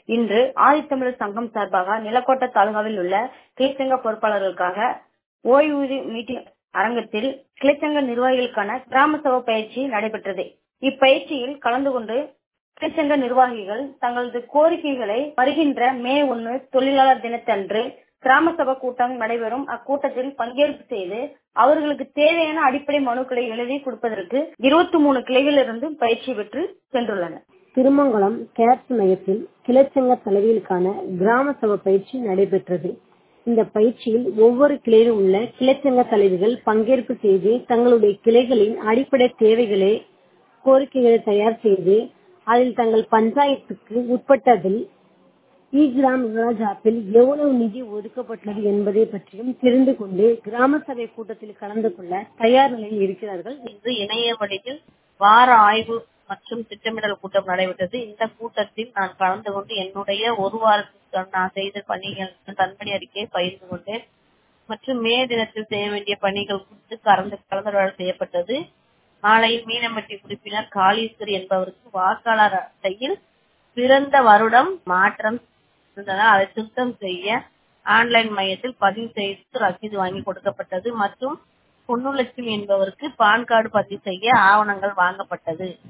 இன்று ஆதித்தமிழர் சங்கம் சார்பாக நிலக்கோட்டை தாலுகாவில் உள்ள கிளைச்சங்க பொறுப்பாளர்களுக்காக ஓய்வூதிய மீட்டிங் அரங்கத்தில் கிளைச்சங்க நிர்வாகிகளுக்கான கிராம சபை பயிற்சி நடைபெற்றது இப்பயிற்சியில் கலந்து கொண்டு கிளைச்சங்க நிர்வாகிகள் தங்களது கோரிக்கைகளை வருகின்ற மே ஒன்று தொழிலாளர் தினத்தன்று கிராம சபை கூட்டம் நடைபெறும் அக்கூட்டத்தில் பங்கேற்பு செய்து அவர்களுக்கு தேவையான அடிப்படை மனுக்களை எழுதி கொடுப்பதற்கு இருபத்தி மூணு கிளைகளிலிருந்து பயிற்சி பெற்று சென்றுள்ளனர் திருமங்கலம் கேட்ஸ் மையத்தில் கிளைச்சங்க தலைவிகளுக்கான கிராம சபை பயிற்சி நடைபெற்றது இந்த பயிற்சியில் ஒவ்வொரு கிளையிலும் உள்ள கிளைச்சங்க தலைவிகள் பங்கேற்பு செய்து தங்களுடைய கிளைகளின் அடிப்படை தேவைகளை கோரிக்கைகளை தயார் செய்து அதில் தங்கள் பஞ்சாயத்துக்கு உட்பட்டதில் இ கிராம் யுவராஜ் ஆப்பில் எவ்வளவு நிதி ஒதுக்கப்பட்டுள்ளது என்பதை பற்றியும் தெரிந்து கொண்டு கிராம சபை கூட்டத்தில் கலந்து கொள்ள தயார் நிலையில் இருக்கிறார்கள் இன்று இணைய வழியில் வார ஆய்வு மற்றும் திட்டமிடல் கூட்டம் நடைபெற்றது இந்த கூட்டத்தில் நான் கலந்து கொண்டு என்னுடைய ஒரு வாரத்துக்கு நான் செய்த பணிகள் தன்பணி அறிக்கையை பகிர்ந்து கொண்டேன் மற்றும் மே தினத்தில் செய்ய வேண்டிய பணிகள் குறித்து கலந்து கலந்துரையாடல் செய்யப்பட்டது மாலையில் மீனம்பட்டி உறுப்பினர் காளீஸ்வரி என்பவருக்கு வாக்காளர் அட்டையில் பிறந்த வருடம் மாற்றம் இருந்ததால் அதை சுத்தம் செய்ய ஆன்லைன் மையத்தில் பதிவு செய்து ரசீது வாங்கி கொடுக்கப்பட்டது மற்றும் பொன்னுலட்சுமி என்பவருக்கு பான் கார்டு பதிவு செய்ய ஆவணங்கள் வாங்கப்பட்டது